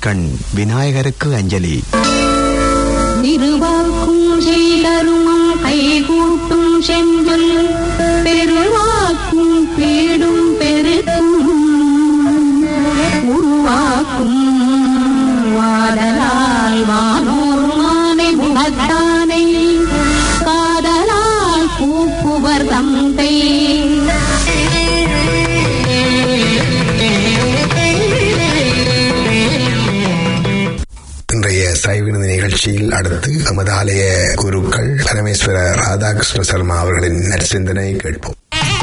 கண் விநாயகருக்கு அஞ்சலி திருவாக்கும் செய்தருமம் கைகூட்டும் செஞ்சொல் பெருவாக்கும் பீடும் பெருக்கும் உருவாக்கும் வாடலால் வானோர் மானை முகத்தானை காதலால் கூப்புவர் தந்தை இன்றைய சைவினது நிகழ்ச்சியில் அடுத்து நமது ஆலய குருக்கள் பரமேஸ்வர ராதாகிருஷ்ண சர்மா அவர்களின் நற்சிந்தனை கேட்போம்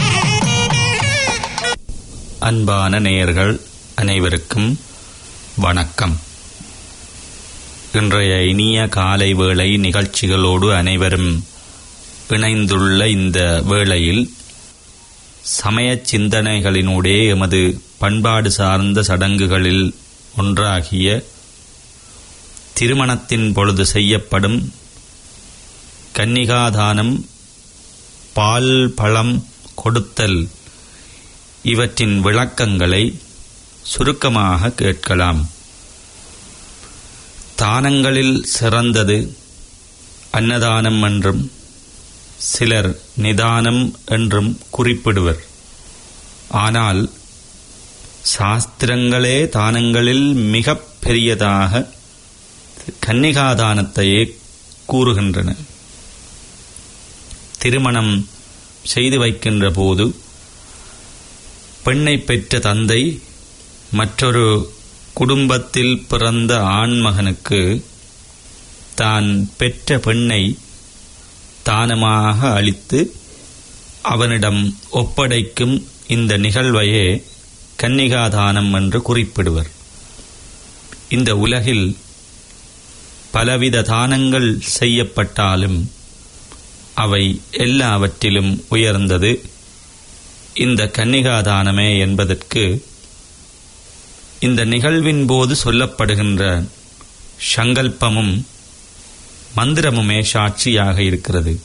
அன்பான நேயர்கள் அனைவருக்கும் வணக்கம் இன்றைய இனிய காலை வேளை நிகழ்ச்சிகளோடு அனைவரும் இணைந்துள்ள இந்த வேளையில் சமய சிந்தனைகளினூடே எமது பண்பாடு சார்ந்த சடங்குகளில் ஒன்றாகிய திருமணத்தின் பொழுது செய்யப்படும் கன்னிகாதானம் பால் பழம் கொடுத்தல் இவற்றின் விளக்கங்களை சுருக்கமாக கேட்கலாம் தானங்களில் சிறந்தது அன்னதானம் என்றும் சிலர் நிதானம் என்றும் குறிப்பிடுவர் ஆனால் சாஸ்திரங்களே தானங்களில் மிகப் பெரியதாக கன்னிகாதானத்தையே கூறுகின்றன திருமணம் செய்து வைக்கின்ற போது பெண்ணை பெற்ற தந்தை மற்றொரு குடும்பத்தில் பிறந்த ஆண்மகனுக்கு தான் பெற்ற பெண்ணை தானமாக அளித்து அவனிடம் ஒப்படைக்கும் இந்த நிகழ்வையே கன்னிகாதானம் என்று குறிப்பிடுவர் இந்த உலகில் பலவித தானங்கள் செய்யப்பட்டாலும் அவை எல்லாவற்றிலும் உயர்ந்தது இந்த கன்னிகாதானமே என்பதற்கு இந்த நிகழ்வின் போது சொல்லப்படுகின்ற சங்கல்பமும் மந்திரமுமே சாட்சியாக இருக்கிறது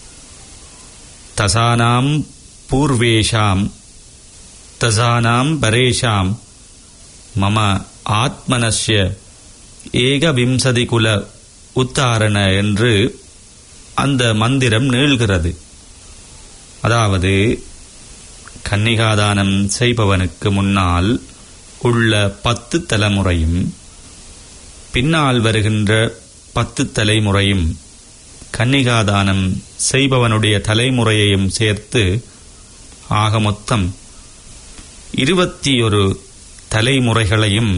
தசானாம் பூர்வேஷாம் தசானாம் பரேஷாம் மம ஆத்மனஸ்ய ஏகவிம்சதி குல உத்தாரண என்று அந்த மந்திரம் நீள்கிறது அதாவது கன்னிகாதானம் செய்பவனுக்கு முன்னால் உள்ள பத்து தலைமுறையும் பின்னால் வருகின்ற பத்து தலைமுறையும் கன்னிகாதானம் செய்பவனுடைய தலைமுறையையும் சேர்த்து ஆக மொத்தம் இருபத்தி ஒரு தலைமுறைகளையும்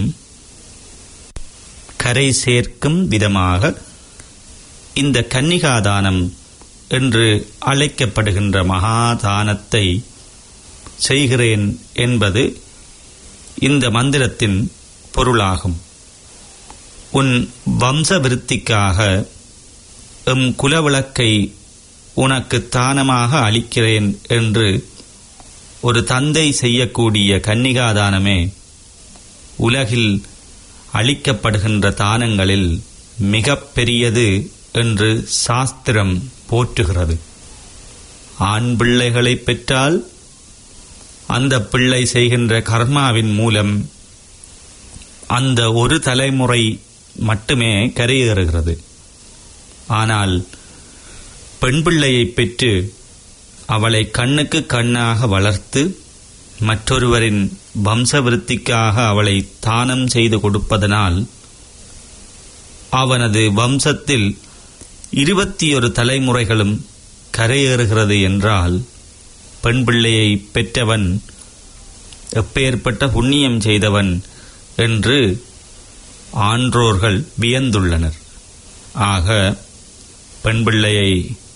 கரை சேர்க்கும் விதமாக இந்த கன்னிகாதானம் என்று அழைக்கப்படுகின்ற மகாதானத்தை செய்கிறேன் என்பது இந்த மந்திரத்தின் பொருளாகும் உன் வம்ச விருத்திக்காக எம் குலவிளக்கை உனக்கு தானமாக அளிக்கிறேன் என்று ஒரு தந்தை செய்யக்கூடிய கன்னிகாதானமே உலகில் அளிக்கப்படுகின்ற தானங்களில் மிகப் பெரியது என்று சாஸ்திரம் போற்றுகிறது ஆண் பிள்ளைகளை பெற்றால் அந்த பிள்ளை செய்கின்ற கர்மாவின் மூலம் அந்த ஒரு தலைமுறை மட்டுமே கரையேறுகிறது ஆனால் பெண் பிள்ளையை பெற்று அவளை கண்ணுக்கு கண்ணாக வளர்த்து மற்றொருவரின் வம்சவிருத்திக்காக அவளை தானம் செய்து கொடுப்பதனால் அவனது வம்சத்தில் இருபத்தி ஒரு தலைமுறைகளும் கரையேறுகிறது என்றால் பெண் பிள்ளையை பெற்றவன் எப்பேற்பட்ட புண்ணியம் செய்தவன் என்று ஆன்றோர்கள் வியந்துள்ளனர் ஆக பெண் பிள்ளையை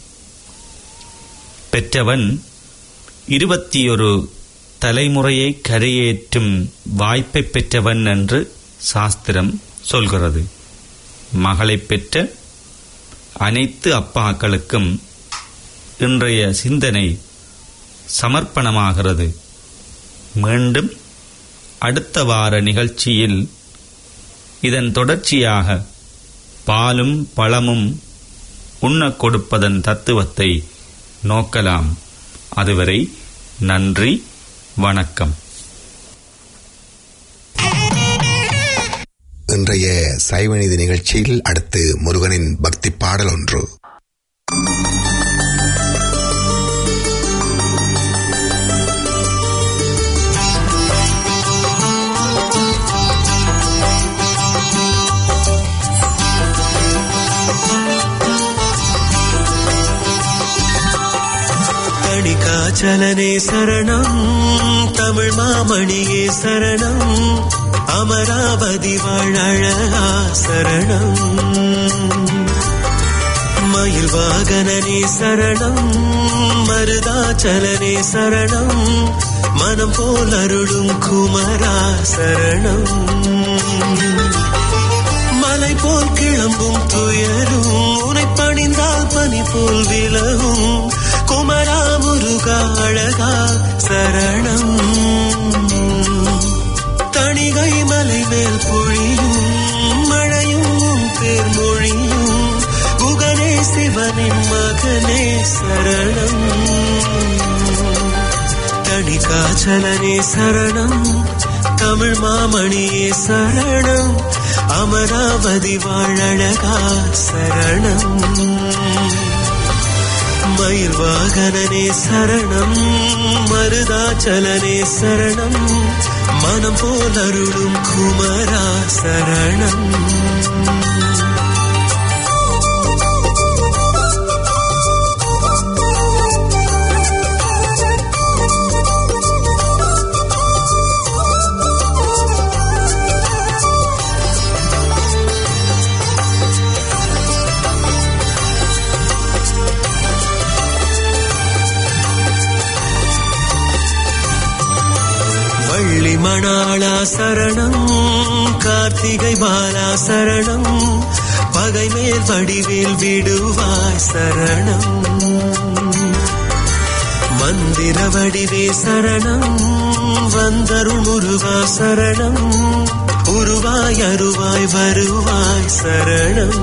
பெற்றவன் இருபத்தி ஒரு தலைமுறையை கரையேற்றும் வாய்ப்பை பெற்றவன் என்று சாஸ்திரம் சொல்கிறது மகளை பெற்ற அனைத்து அப்பாக்களுக்கும் இன்றைய சிந்தனை சமர்ப்பணமாகிறது மீண்டும் அடுத்த வார நிகழ்ச்சியில் இதன் தொடர்ச்சியாக பாலும் பழமும் உண்ணக் கொடுப்பதன் தத்துவத்தை நோக்கலாம் அதுவரை நன்றி வணக்கம் இன்றைய சைவநீதி நிகழ்ச்சியில் அடுத்து முருகனின் பக்தி பாடல் ஒன்று தணிகாச்சலனே சரணம் தமிழ் மாமணியே சரணம் அமராவதி வாழழகா சரணம் மயில் வாகனனே சரணம் மருதாச்சலனே சரணம் மனம் போல் அருளும் குமரா சரணம் மலை போல் கிளம்பும் துயரும் உனை பணிந்தால் பனி போல் விலகும் குமரா முருகா அழகா சரணம் தணிகை மலை மேல் பொழியும் மழையும் உன் பேர் மொழியும் குகனே சிவனின் மகனே சரணம் தணிகாச்சலனே சரணம் தமிழ் மாமணியே சரணம் அமராவதி வாழழகா சரணம் மயில் வாகனனே சரணம் மருதாச்சலனே சரணம் மனம் போல் அருளும் குமரா சரணம் வள்ளி மணாளா சரணம் கார்த்திகை பாலா சரணம் பகை மேல் வடிவேல் விடுவாய் சரணம் மந்திர வடிவே சரணம் வந்தருள் முருகா சரணம் உருவாய் அருவாய் வருவாய் சரணம்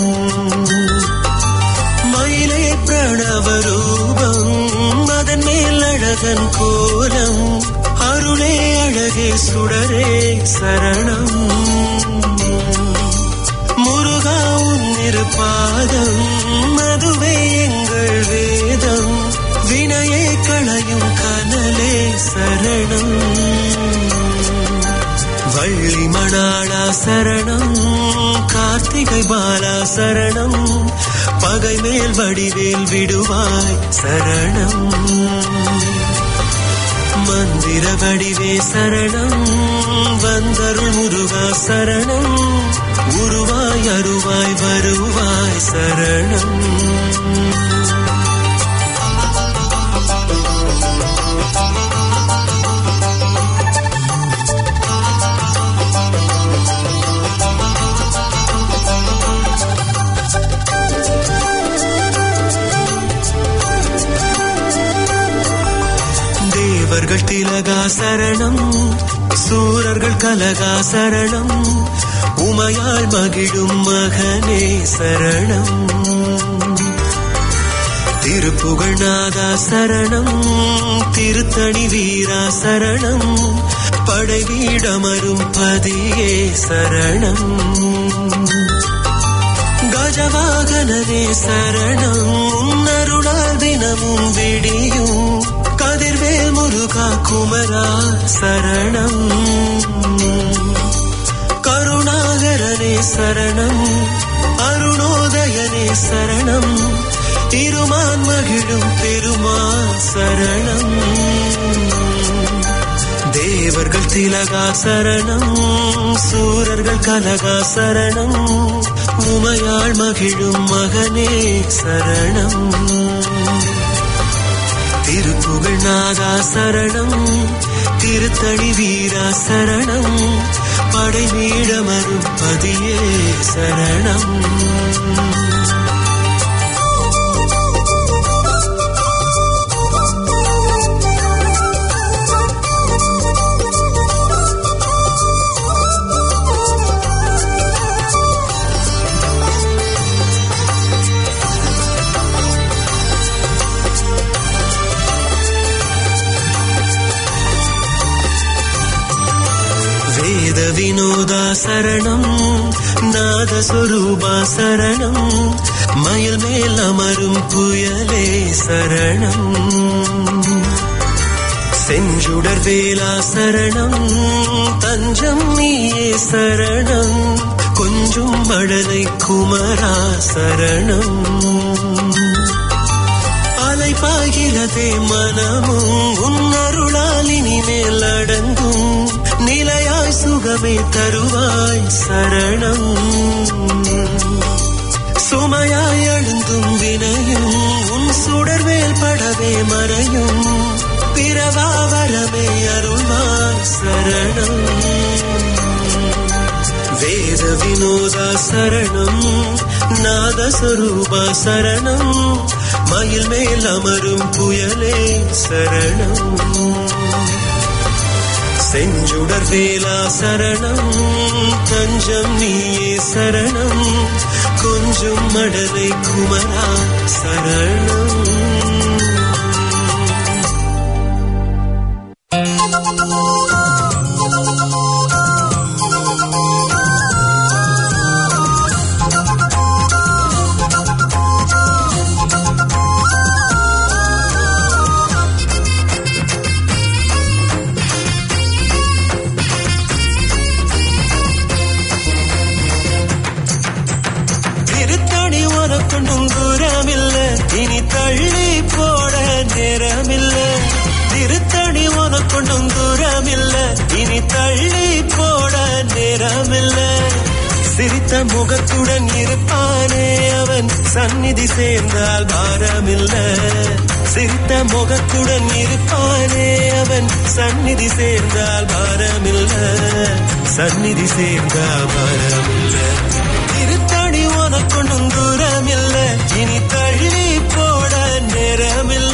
மயிலே பிரணவ ரூபம் அதன் மேல் அழகன் கோலம் அருளே அழகே சுடரே சரணம் முருகா உன்னிரு பாதம் அதுவே எங்கள் வேதம் வினையே களையும் கனலே சரணம் வள்ளி மணாளா சரணம் கார்த்திகை பாலா சரணம் பகை மேல் வடிவேல் விடுவாய் சரணம் மந்திர வடிவே சரணம் வந்தருள் முருகா சரணம் உருவாய் அருவாய் வருவாய் சரணம் தேவர்கள் திலகா சரணம் சூரர்கள் கலகா சரணம் உமையாள் மகிழும் மகனே சரணம் திருப்புகழ் நாதா சரணம் திருத்தணி வீரா சரணம் படை வீடமரும் பதியே சரணம் கஜவாகனரே சரணம் உன்னருளால் தினமும் விடியும் கதிர்வேல் முருகா குமரா சரணம் கருணாகரனே சரணம் அருணோதயனே சரணம் திருமான் மகிழும் பெருமா சரணம் தேவர்கள் திலகா சரணம் சூரர்கள் கலகா சரணம் உமையாள் மகிழும் மகனே சரணம் திருப்புகழ் நாதா சரணம் திருத்தணி வீரா சரணம் படை வீடமரும் பதியே சரணம் வேத வினோதா சரணம் நாதஸ்வரூபா சரணம் மயில் மேல் அமரும் புயலே சரணம் செஞ்சுடர் வேலா சரணம் தஞ்சம் நீயே சரணம் கொஞ்சம் மழலை குமரா சரணம் அலை பாய்கிறதே மனமும் உன் அருளால் இனிமேல் அடங்கும் நிலையாய் சுகமே தருவாய் சரணம் சுமையாய் எழுந்தும் வினையும் உன் சுடர்வேல் படவே மறையும் பிறவா வரமே அருள்வாய் சரணம் வேத வினோதா சரணம் நாதஸ்வரூபா சரணம் மயில் மேல் அமரும் புயலே சரணம் செஞ்சுடர் வேலா சரணம் தஞ்சம் நீயே சரணம் கொஞ்சம் மடலை குமரா சரணம் திருத்தணி உனக்கொண்டும் தூரமில்ல இனி தள்ளி போட நேரமில்ல திருத்தணி உனக்கொண்டும் தூரமில்ல இனி தள்ளி போட நேரமில்ல சிரித்த முகத்துடன் இருப்பானே அவன் சந்நிதி சேர்ந்தால் பாரமில்ல சிரித்த முகத்துடன் இருப்பானே அவன் சந்நிதி சேர்ந்தால் பாரமில்ல சந்நிதி சேர்ந்தால் பாரமில்ல திருத்தணி உனக்கொண்டும் தூரமில்ல இனி தள்ளி போட நேரமில்ல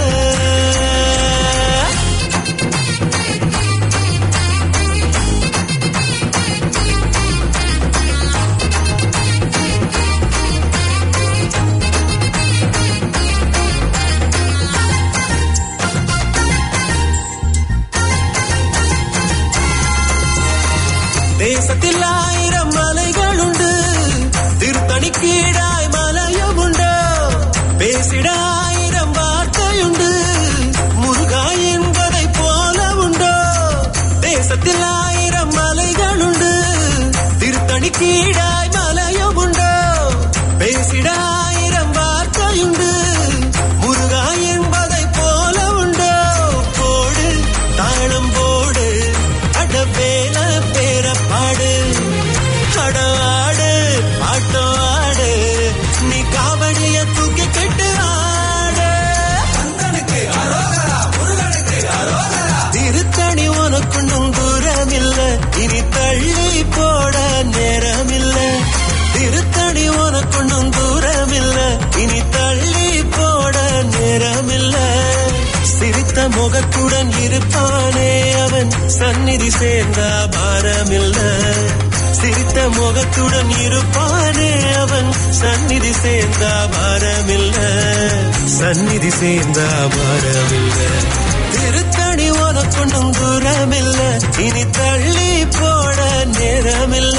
தேசத்தில் ஆயிரம் மலைகள் உண்டு திருத்தணி கீழாய் மலையும் உண்டு பேசிட ஆயிரம் வார்த்தையுண்டு முருகா என்பதை போல உண்டோ தேசத்தில் ஆயிரம் மலைகள் உண்டு திருத்தணி கீழாய் மலையும் உண்டோ பேசிட ஆயிரம் வார்த்தையுண்டு முருகா என்பதை போல உண்டோ போடு தாளம் போடு அடவேல பேர பாடு அடாடு ஆட்டம் ஆடு நீ காவடிய தூக்கி கட்டு ஆடு திருத்தணி உனக்குண்ணும் தூரமில்ல இனி தள்ளி போட நேரமில்ல திருத்தணி உனக்குண்ணும் தூரமில்ல இனி தள்ளி போட நேரமில்ல சிரித்த முகத்துடன் இருப்பானே அவன் சந்நிதி சேர்ந்தா பாரமில்ல சிரித்த முகத்துடன் இருப்பானே அவன் சந்நிதி சேர்ந்தா பாரமில்ல சந்நிதி சேர்ந்தா பாரமில்ல திருத்தணி உனக்கொண்டும் தூரமில்ல இனி தள்ளி போட நேரமில்ல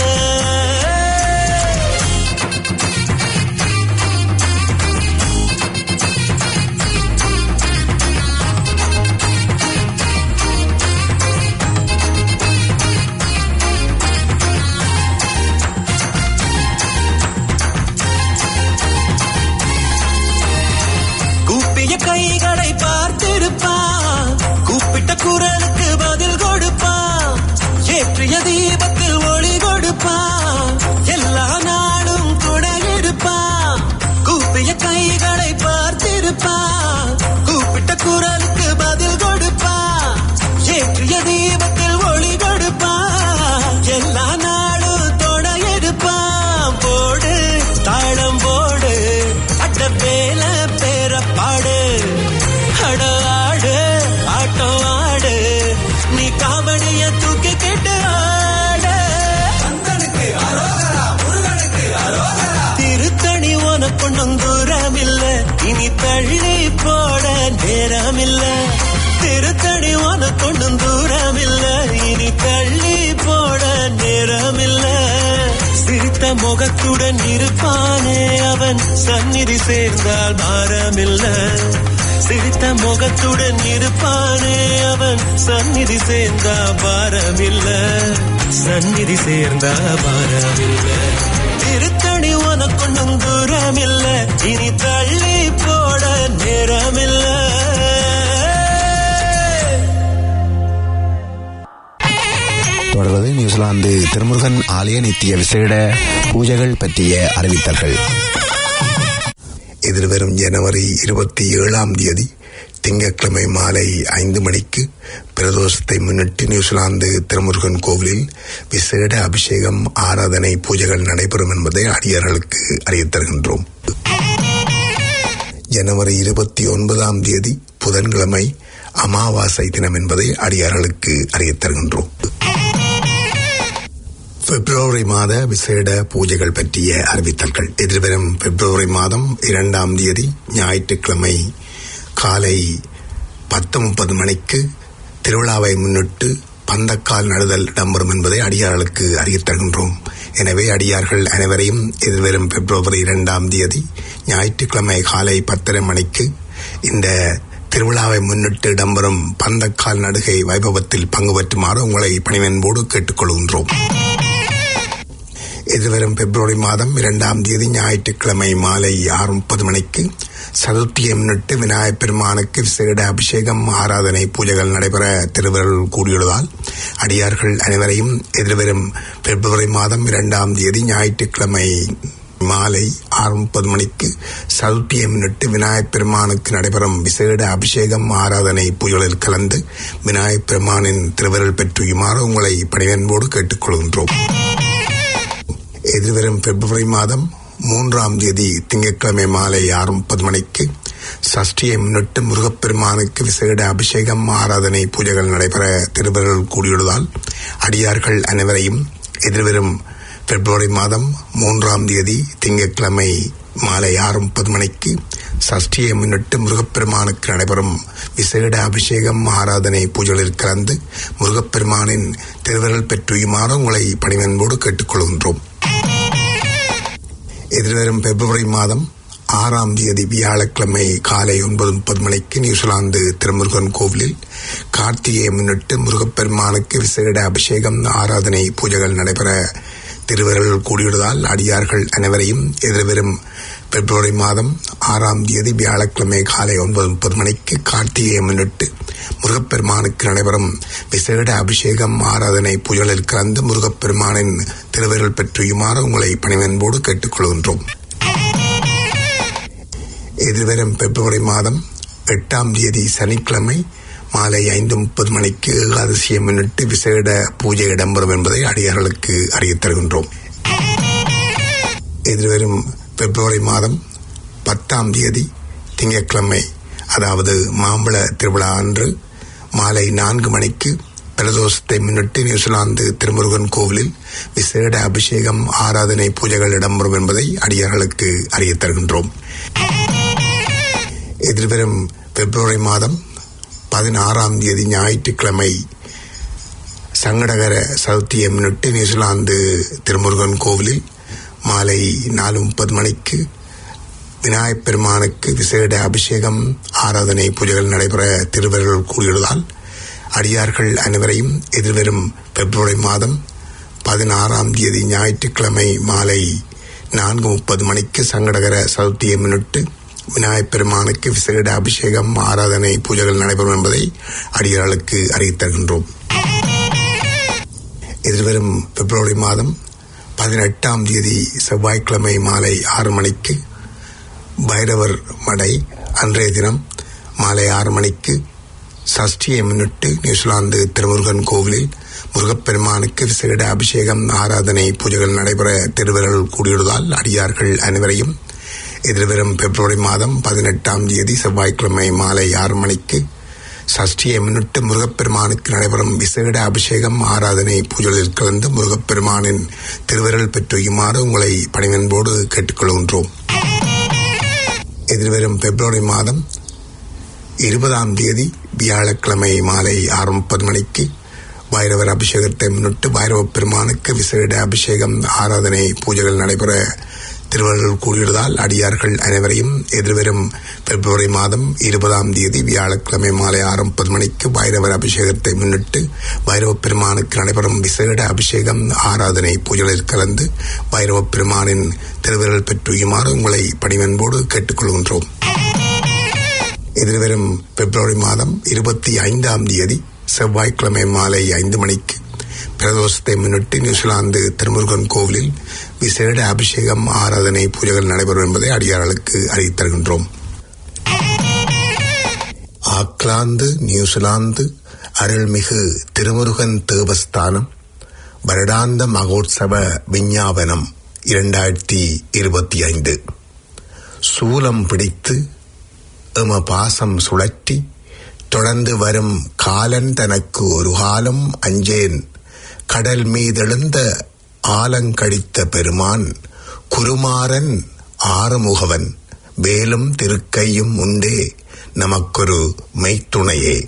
கூப்பிய கைகளை பார்த்திருப்பான் கூப்பிட்ட குரலுக்கு பதில் கொடுப்பான் ஏற்றிய தீபத்தில் ஒளி கொடுப்பான் எல்லா நாளும் துணை எடுப்பான் கூப்பிய கைகளை பார்த்திருப்பான் கூப்பிட்ட குரலுக்கு பதில் கொடுப்பான் ஏற்றிய தீபத்தில் ஒளி கொடுப்பான் எல்லா நாளும் துணை எடுப்பான் போடு தாளம் போடு அட்ட வேல பேர பாடு அட ஆடு ஆட்டம் ஆடு நீ காவடிய தூக்கி கேட்டு ஆடு திருத்தணி உனக்கொண்ணும் தூரமில்ல இனி தள்ளி போட நேரமில்ல திருத்தணி உனக்கொண்ணும் தூரமில்ல இனி தள்ளி போட முகத்துடன் இருப்பானே அவன் சந்நிதி சேர்ந்தால் பாரமில்ல சிரித்த முகத்துடன் இருப்பானே அவன் சந்நிதி சேர்ந்தா பாரமில்ல சந்நிதி சேர்ந்தா பாரமில்ல திருத்தணி உனக்கொன்னும் தூரமில்ல இனி தள்ளி போட நேரமில்ல தொடர்வது நியூசிலாந்து திருமுருகன் ஆலய நித்திய விசேட பூஜைகள் பற்றிய அறிவித்தல்கள் எதிர்வரும் ஜனவரி இருபத்தி ஏழாம் தேதி திங்கட்கிழமை மாலை ஐந்து மணிக்கு பிரதோஷத்தை முன்னிட்டு நியூசிலாந்து திருமுருகன் கோவிலில் விசேட அபிஷேகம் ஆராதனை பூஜைகள் நடைபெறும் என்பதை அடியார்களுக்கு அறியத் தருகின்றோம் ஜனவரி இருபத்தி ஒன்பதாம் தேதி புதன்கிழமை அமாவாசை தினம் என்பதை அடியார்களுக்கு அறியத் தருகின்றோம் பிப்ரவரி மாத விசேட பூஜைகள் பற்றிய அறிவித்தல்கள் எதிர்வரும் பிப்ரவரி மாதம் இரண்டாம் தேதி ஞாயிற்றுக்கிழமை காலை பத்து முப்பது மணிக்கு திருவிழாவை முன்னிட்டு பந்தக்கால் நடுதல் இடம்பெறும் என்பதை அடியார்களுக்கு அறியத் தருகின்றோம் எனவே அடியார்கள் அனைவரையும் எதிர்வரும் பிப்ரவரி இரண்டாம் தேதி ஞாயிற்றுக்கிழமை காலை பத்தரை மணிக்கு இந்த திருவிழாவை முன்னிட்டு இடம்பெறும் பந்தக்கால் நடுகை வைபவத்தில் பங்கு பெற்றுமாறு உங்களை பணிவன்போடு கேட்டுக்கொள்கின்றோம் எதிர்வரும் பிப்ரவரி மாதம் இரண்டாம் தேதி ஞாயிற்றுக்கிழமை மாலை ஆறு முப்பது மணிக்கு சதுர்த்தியை முன்னிட்டு விநாயகப் பெருமானுக்கு விசேட அபிஷேகம் ஆராதனை பூஜைகள் நடைபெற திருவருள் கூடியுள்ளதால் அடியார்கள் அனைவரையும் எதிர்வரும் பிப்ரவரி மாதம் இரண்டாம் தேதி ஞாயிற்றுக்கிழமை மாலை ஆறு முப்பது மணிக்கு சதுர்த்தியை முன்னிட்டு விநாயகப் பெருமானுக்கு நடைபெறும் விசேட அபிஷேகம் ஆராதனை பூஜைகளில் கலந்து விநாயகப் பெருமானின் திருவருள் பெற்றுயுமாறு உங்களை பணிவன்போடு கேட்டுக்கொள்கின்றோம் எதிர்வரும் பிப்ரவரி மாதம் மூன்றாம் தேதி திங்கட்கிழமை மாலை ஆறு முப்பது மணிக்கு சஷ்டியை முன்னிட்டு முருகப்பெருமானுக்கு விசேட அபிஷேகம் ஆராதனை பூஜைகள் நடைபெற திருவருள் கூடியுள்ளதால் அடியார்கள் அனைவரையும் எதிர்வரும் பிப்ரவரி மாதம் மூன்றாம் தேதி திங்கட்கிழமை மாலை ஆறு முப்பது மணிக்கு சஷ்டியை முன்னிட்டு முருகப்பெருமானுக்கு நடைபெறும் விசேட அபிஷேகம் ஆராதனை பூஜைகளில் கலந்து முருகப்பெருமானின் திருவருள் பெற்றுயுமாறு உங்களை பணிவன்போடு கேட்டுக்கொள்கின்றோம் எதிர்வரும் பிப்ரவரி மாதம் ஆறாம் தேதி வியாழக்கிழமை காலை ஒன்பது முப்பது மணிக்கு நியூசிலாந்து திருமுருகன் கோவிலில் கார்த்திகையை முன்னிட்டு முருகப்பெருமானுக்கு விசேட அபிஷேகம் ஆராதனை பூஜைகள் நடைபெற திருவருள் கூடியுள்ளதால் அடியார்கள் அனைவரையும் எதிர்வரும் பிப்ரவரி மாதம் ஆறாம் தேதி வியாழக்கிழமை காலை ஒன்பது முப்பது மணிக்கு கார்த்திகையை முன்னிட்டு முருகப்பெருமானுக்கு நடைபெறும் விசேட அபிஷேகம் ஆராதனை பூஜைகளில் கலந்து முருகப்பெருமானின் திருவருள் பெற்றுயுமாறு உங்களை பணிவன்போடு கேட்டுக்கொள்கின்றோம் எதிர்வரும் பிப்ரவரி மாதம் எட்டாம் தேதி சனிக்கிழமை மாலை ஐந்து முப்பது மணிக்கு ஏகாதசியை முன்னிட்டு விசேட பூஜை இடம்பெறும் என்பதை அடியார்களுக்கு அறியத் தருகின்றோம் எதிர்வரும் பிப்ரவரி மாதம் பத்தாம் தேதி திங்கட்கிழமை அதாவது மாம்பழ திருவிழா அன்று மாலை நான்கு மணிக்கு பிரதோஷத்தை முன்னிட்டு நியூசிலாந்து திருமுருகன் கோவிலில் விசேட அபிஷேகம் ஆராதனை பூஜைகள் இடம்பெறும் என்பதை அடியார்களுக்கு அறியத் தருகின்றோம் எதிர்வரும் பிப்ரவரி மாதம் பதினாறாம் தேதி ஞாயிற்றுக்கிழமை சங்கடகர சதுர்த்தியை முன்னிட்டு நியூசிலாந்து திருமுருகன் கோவிலில் மாலை நாலு முப்பது மணிக்கு விநாயகப் பெருமானுக்கு விசேட அபிஷேகம் ஆராதனை பூஜைகள் நடைபெற திருவருள் கூடியுள்ளதால் அடியார்கள் அனைவரையும் எதிர்வரும் பிப்ரவரி மாதம் பதினாறாம் தேதி ஞாயிற்றுக்கிழமை மாலை நான்கு முப்பது மணிக்கு சங்கடகர சதுர்த்தியை முன்னிட்டு விநாயகப் பெருமானுக்கு விசேட அபிஷேகம் ஆராதனை பூஜைகள் நடைபெறும் என்பதை அடியார்களுக்கு அறிவித் தருகின்றோம் எதிர்வரும் பிப்ரவரி மாதம் பதினெட்டாம் தேதி செவ்வாய்க்கிழமை மாலை ஆறு மணிக்கு பைரவர் மடை அன்றைய தினம் மாலை ஆறு மணிக்கு சஷ்டியை முன்னிட்டு நியூசிலாந்து திருமுருகன் கோவிலில் முருகப்பெருமானுக்கு விசேட அபிஷேகம் ஆராதனை பூஜைகள் நடைபெற திருவிரல் கூடியுள்ளதால் அடியார்கள் அனைவரையும் எதிர்வரும் பிப்ரவரி மாதம் பதினெட்டாம் தேதி செவ்வாய்க்கிழமை மாலை ஆறு மணிக்கு சஷ்டியை முன்னிட்டு முருகப்பெருமானுக்கு நடைபெறும் விசேட அபிஷேகம் ஆராதனை பூஜைகளில் கலந்து முருகப்பெருமானின் திருவிரல் பெற்றுயுமாறு உங்களை பணிவன்போடு கேட்டுக்கொள்கின்றோம் எதிர்வரும் பிப்ரவரி மாதம் இருபதாம் தேதி வியாழக்கிழமை மாலை ஆறு முப்பது மணிக்கு பைரவர் அபிஷேகத்தை முன்னிட்டு பைரவ பெருமானுக்கு விசேட அபிஷேகம் ஆராதனை பூஜைகள் நடைபெற திருவள்ளுவர் கூறியுள்ளதால் அடியார்கள் அனைவரையும் எதிர்வரும் பிப்ரவரி மாதம் இருபதாம் தேதி வியாழக்கிழமை மாலை ஆறு முப்பது மணிக்கு பைரவர் அபிஷேகத்தை முன்னிட்டு பைரவ பெருமானுக்கு நடைபெறும் விசேட அபிஷேகம் ஆராதனை பூஜைகளில் கலந்து பைரவ பெருமானின் திருவிரல் பெற்றுயுமாறு உங்களை பணிவன்போடு கேட்டுக்கொள்கின்றோம் எதிர்வரும் பிப்ரவரி மாதம் இருபத்தி ஐந்தாம் தேதி செவ்வாய்க்கிழமை மாலை ஐந்து மணிக்கு பிரதோஷத்தை முன்னிட்டு நியூசிலாந்து திருமுருகன் கோவிலில் விசேட அபிஷேகம் ஆராதனை பூஜைகள் நடைபெறும் என்பதை அடியார்களுக்கு அறிவித்தருகின்றோம் ஆக்லாந்து நியூசிலாந்து அருள்மிகு திருமுருகன் தேவஸ்தானம் வருடாந்த மகோத்சவ விஞ்ஞாபனம் இரண்டாயிரத்தி இருபத்தி ஐந்து சூலம் பிடித்து எம பாசம் சுழற்றி தொடர்ந்து வரும் காலன் தனக்கு ஒரு காலம் அஞ்சேன் கடல் மீதெழுந்த ஆலங்கடித்த பெருமான் குருமாறன் ஆறுமுகவன் வேலும் திருக்கையும் உண்டே நமக்கொரு மெய்த்துணையே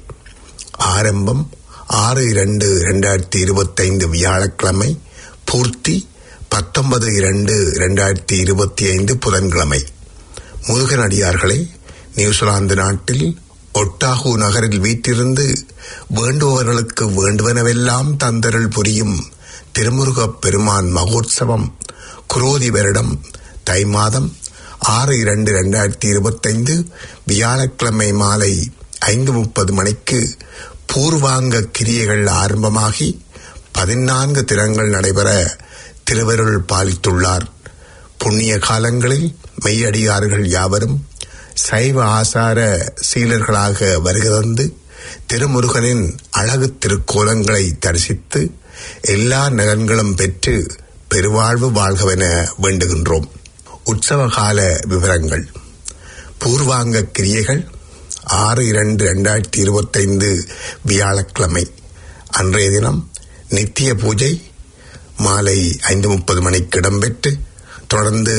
ஆரம்பம் ஆறு இரண்டு இரண்டாயிரத்தி இருபத்தைந்து வியாழக்கிழமை பூர்த்தி பத்தொன்பது இரண்டு இரண்டாயிரத்தி இருபத்தி ஐந்து புதன்கிழமை முருகனடியார்களே நியூசிலாந்து நாட்டில் ஒட்டாகு நகரில் வீட்டிருந்து வேண்டுபவர்களுக்கு வேண்டுவனவெல்லாம் தந்தருள் புரியும் திருமுருகப் பெருமான் மகோத்சவம் குரோதி வருடம் தை மாதம் ஆறு இரண்டு இரண்டாயிரத்தி இருபத்தைந்து வியாழக்கிழமை மாலை ஐந்து முப்பது மணிக்கு பூர்வாங்க கிரியைகள் ஆரம்பமாகி பதினான்கு தினங்கள் நடைபெற திருவருள் பாலித்துள்ளார் புண்ணிய காலங்களில் மெய்யடியார்கள் யாவரும் சைவ ஆசார சீலர்களாக வருகிறந்து திருமுருகனின் அழகு திருக்கோலங்களை தரிசித்து எல்லா நலன்களும் பெற்று பெருவாழ்வு வாழ்கவென வேண்டுகின்றோம் உற்சவ கால விவரங்கள் பூர்வாங்க கிரியைகள் ஆறு இரண்டு இரண்டாயிரத்தி இருபத்தைந்து வியாழக்கிழமை அன்றைய தினம் நித்திய பூஜை மாலை ஐந்து முப்பது மணிக்கு இடம்பெற்று தொடர்ந்து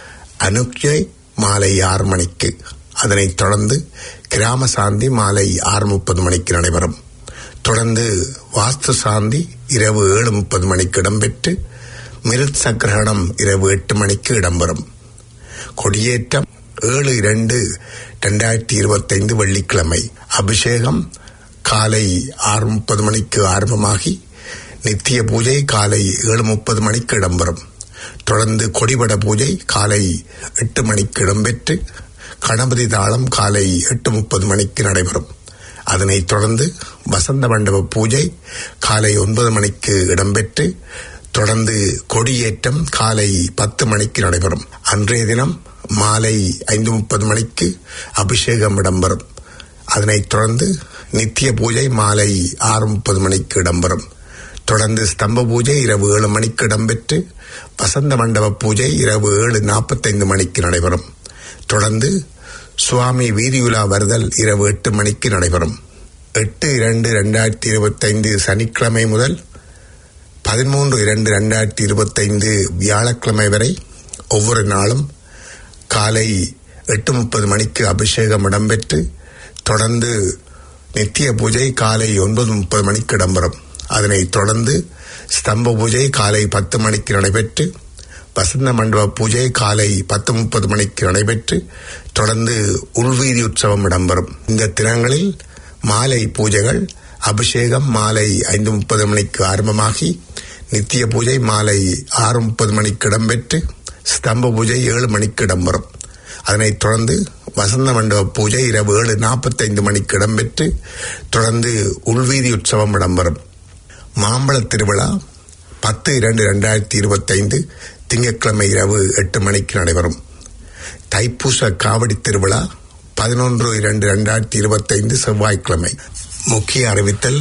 அனுக்யை மாலை ஆறு மணிக்கு அதனைத் தொடர்ந்து கிராம சாந்தி மாலை ஆறு முப்பது மணிக்கு நடைபெறும் தொடர்ந்து வாஸ்து சாந்தி இரவு ஏழு முப்பது மணிக்கு இடம்பெற்று மிருத் சக்கிரகணம் இரவு எட்டு மணிக்கு இடம்பெறும் கொடியேற்றம் ஏழு இரண்டு ரெண்டாயிரத்தி இருபத்தைந்து வெள்ளிக்கிழமை அபிஷேகம் காலை ஆறு முப்பது மணிக்கு ஆரம்பமாகி நித்திய பூஜை காலை ஏழு முப்பது மணிக்கு இடம்பெறும் தொடர்ந்து கொடிபட பூஜை காலை எட்டு மணிக்கு இடம்பெற்று கணபதி தாளம் காலை எட்டு முப்பது மணிக்கு நடைபெறும் அதனைத் தொடர்ந்து வசந்த மண்டப பூஜை காலை ஒன்பது மணிக்கு இடம்பெற்று தொடர்ந்து கொடியேற்றம் காலை பத்து மணிக்கு நடைபெறும் அன்றைய தினம் மாலை ஐந்து முப்பது மணிக்கு அபிஷேகம் இடம்பெறும் அதனைத் தொடர்ந்து நித்திய பூஜை மாலை ஆறு முப்பது மணிக்கு இடம்பெறும் தொடர்ந்து ஸ்தம்ப பூஜை இரவு ஏழு மணிக்கு இடம்பெற்று வசந்த மண்டப பூஜை இரவு ஏழு நாற்பத்தைந்து மணிக்கு நடைபெறும் தொடர்ந்து சுவாமி வீதியுலா வருதல் இரவு எட்டு மணிக்கு நடைபெறும் எட்டு இரண்டு ரெண்டாயிரத்தி இருபத்தைந்து சனிக்கிழமை முதல் பதிமூன்று இரண்டு ரெண்டாயிரத்தி இருபத்தைந்து வியாழக்கிழமை வரை ஒவ்வொரு நாளும் காலை எட்டு முப்பது மணிக்கு அபிஷேகம் இடம்பெற்று தொடர்ந்து நித்திய பூஜை காலை ஒன்பது முப்பது மணிக்கு இடம்பெறும் அதனைத் தொடர்ந்து ஸ்தம்ப பூஜை காலை பத்து மணிக்கு நடைபெற்று வசந்த மண்டப பூஜை காலை பத்து முப்பது மணிக்கு நடைபெற்று தொடர்ந்து உள்வீதி உற்சவம் இடம்பெறும் இந்த தினங்களில் மாலை பூஜைகள் அபிஷேகம் மாலை ஐந்து முப்பது மணிக்கு ஆரம்பமாகி நித்திய பூஜை மாலை ஆறு முப்பது மணிக்கு இடம்பெற்று ஸ்தம்ப பூஜை ஏழு மணிக்கு இடம்பெறும் அதனைத் தொடர்ந்து வசந்த மண்டப பூஜை இரவு ஏழு நாற்பத்தைந்து மணிக்கு இடம்பெற்று தொடர்ந்து உள்வீதி உற்சவம் இடம்பெறும் மாம்பழ திருவிழா பத்து இரண்டு ரெண்டாயிரத்தி இருபத்தைந்து திங்கட்கிழமை இரவு எட்டு மணிக்கு நடைபெறும் தைப்பூச காவடி திருவிழா பதினொன்று இரண்டு ரெண்டாயிரத்தி இருபத்தைந்து செவ்வாய்க்கிழமை முக்கிய அறிவித்தல்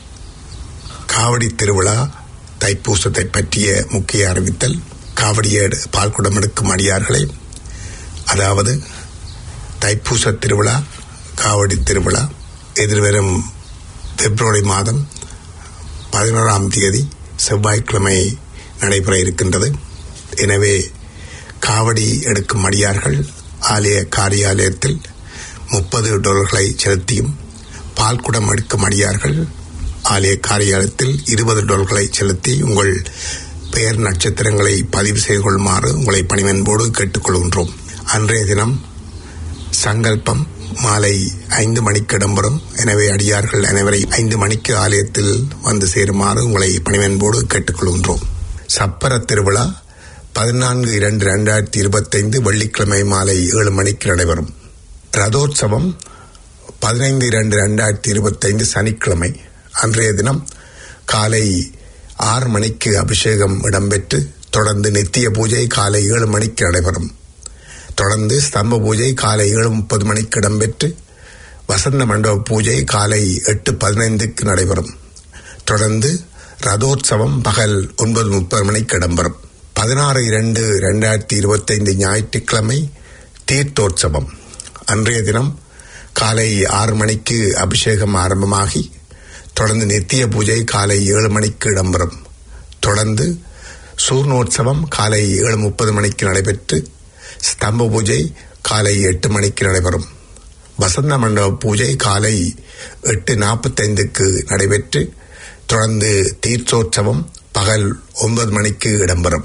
காவடி திருவிழா தைப்பூசத்தை பற்றிய முக்கிய அறிவித்தல் காவடியேடு பால்குடம் எடுக்கும் அடியார்களே அதாவது தைப்பூச திருவிழா காவடி திருவிழா எதிர்வரும் பிப்ரவரி மாதம் பதினோராம் தேதி செவ்வாய்க்கிழமை நடைபெற இருக்கின்றது எனவே காவடி எடுக்கும் அடியார்கள் ஆலய காரியாலயத்தில் முப்பது டாலர்களை செலுத்தியும் பால்குடம் எடுக்கும் அடியார்கள் ஆலய காரியாலயத்தில் இருபது டாலர்களை செலுத்தி உங்கள் பெயர் நட்சத்திரங்களை பதிவு செய்து கொள்ளுமாறு உங்களை பணிவன்போடு கேட்டுக்கொள்கின்றோம் அன்றைய தினம் சங்கல்பம் மாலை ஐந்து மணிக்கு இடம்பெறும் எனவே அடியார்கள் அனைவரை ஐந்து மணிக்கு ஆலயத்தில் வந்து சேருமாறு உங்களை பணிவன்போடு கேட்டுக்கொள்கின்றோம் சப்பர திருவிழா பதினான்கு இரண்டு இரண்டாயிரத்தி இருபத்தைந்து வெள்ளிக்கிழமை மாலை ஏழு மணிக்கு நடைபெறும் ரதோற்சவம் பதினைந்து இரண்டு இரண்டாயிரத்தி இருபத்தைந்து சனிக்கிழமை அன்றைய தினம் காலை ஆறு மணிக்கு அபிஷேகம் இடம்பெற்று தொடர்ந்து நித்திய பூஜை காலை ஏழு மணிக்கு நடைபெறும் தொடர்ந்து ஸ்தம்ப பூஜை காலை ஏழு முப்பது மணிக்கு இடம்பெற்று வசந்த மண்டப பூஜை காலை எட்டு பதினைந்துக்கு நடைபெறும் தொடர்ந்து ரதோற்சவம் பகல் ஒன்பது முப்பது மணிக்கு இடம்பெறும் பதினாறு இரண்டு இரண்டாயிரத்தி இருபத்தைந்து ஞாயிற்றுக்கிழமை தீர்த்தோற்சவம் அன்றைய தினம் காலை ஆறு மணிக்கு அபிஷேகம் ஆரம்பமாகி தொடர்ந்து நித்திய பூஜை காலை ஏழு மணிக்கு இடம்பெறும் தொடர்ந்து சூர்ணோற்சவம் காலை ஏழு முப்பது மணிக்கு நடைபெற்று ஸ்தம்ப பூஜை காலை எட்டு மணிக்கு நடைபெறும் வசந்த மண்டப பூஜை காலை எட்டு நாற்பத்தைந்துக்கு நடைபெற்று தொடர்ந்து தீர்த்தோற்சவம் பகல் ஒன்பது மணிக்கு இடம்பெறும்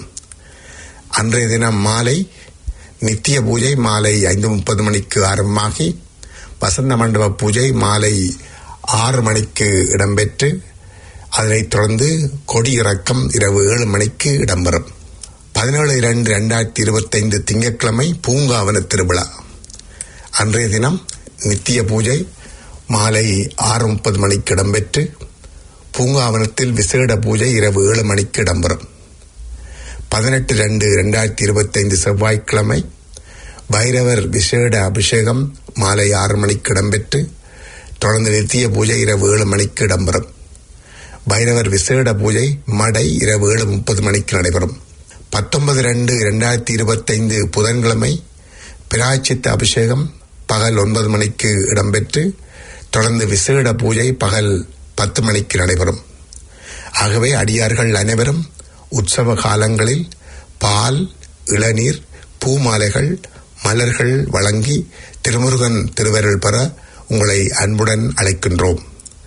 அன்றைய தினம் மாலை நித்திய பூஜை மாலை ஐந்து முப்பது மணிக்கு ஆரம்பமாகி வசந்த மண்டப பூஜை மாலை ஆறு மணிக்கு இடம்பெற்று அதனைத் தொடர்ந்து கொடியிறக்கம் இரவு ஏழு மணிக்கு இடம்பெறும் பதினேழு இரண்டு இரண்டாயிரத்தி இருபத்தைந்து திங்கட்கிழமை பூங்காவன திருவிழா அன்றைய தினம் நித்திய பூஜை மாலை ஆறு முப்பது மணிக்கு இடம்பெற்று பூங்காவனத்தில் விசேட பூஜை இரவு ஏழு மணிக்கு இடம்பெறும் பதினெட்டு ரெண்டு இரண்டாயிரத்தி இருபத்தைந்து செவ்வாய்க்கிழமை பைரவர் விசேட அபிஷேகம் மாலை ஆறு மணிக்கு இடம்பெற்று தொடர்ந்து நித்திய பூஜை இரவு ஏழு மணிக்கு இடம்பெறும் பைரவர் விசேட பூஜை மடை இரவு ஏழு முப்பது மணிக்கு நடைபெறும் பத்தொன்பது ரெண்டு இரண்டாயிரத்தி இருபத்தைந்து புதன்கிழமை பிராய்ச்சித்த அபிஷேகம் பகல் ஒன்பது மணிக்கு இடம்பெற்று தொடர்ந்து விசேட பூஜை பகல் பத்து மணிக்கு நடைபெறும் ஆகவே அடியார்கள் அனைவரும் உற்சவ காலங்களில் பால் இளநீர் பூமாலைகள் மலர்கள் வழங்கி திருமுருகன் திருவருள் பெற உங்களை அன்புடன் அழைக்கின்றோம்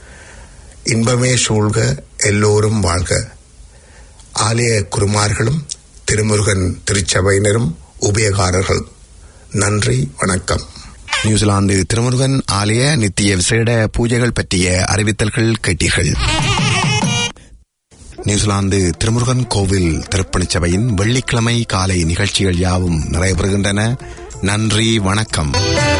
இன்பமே சூழ்க எல்லோரும் வாழ்க ஆலய குருமார்களும் திருமுருகன் திருச்சபையினரும் உபயகாரர்கள் நன்றி வணக்கம் நியூசிலாந்து திருமுருகன் ஆலய நித்திய விசேட பூஜைகள் பற்றிய அறிவித்தல்கள் கேட்டீர்கள் நியூசிலாந்து திருமுருகன் கோவில் திருப்பணிச் சபையின் வெள்ளிக்கிழமை காலை நிகழ்ச்சிகள் யாவும் நிறைவு பெறுகின்றன நன்றி வணக்கம்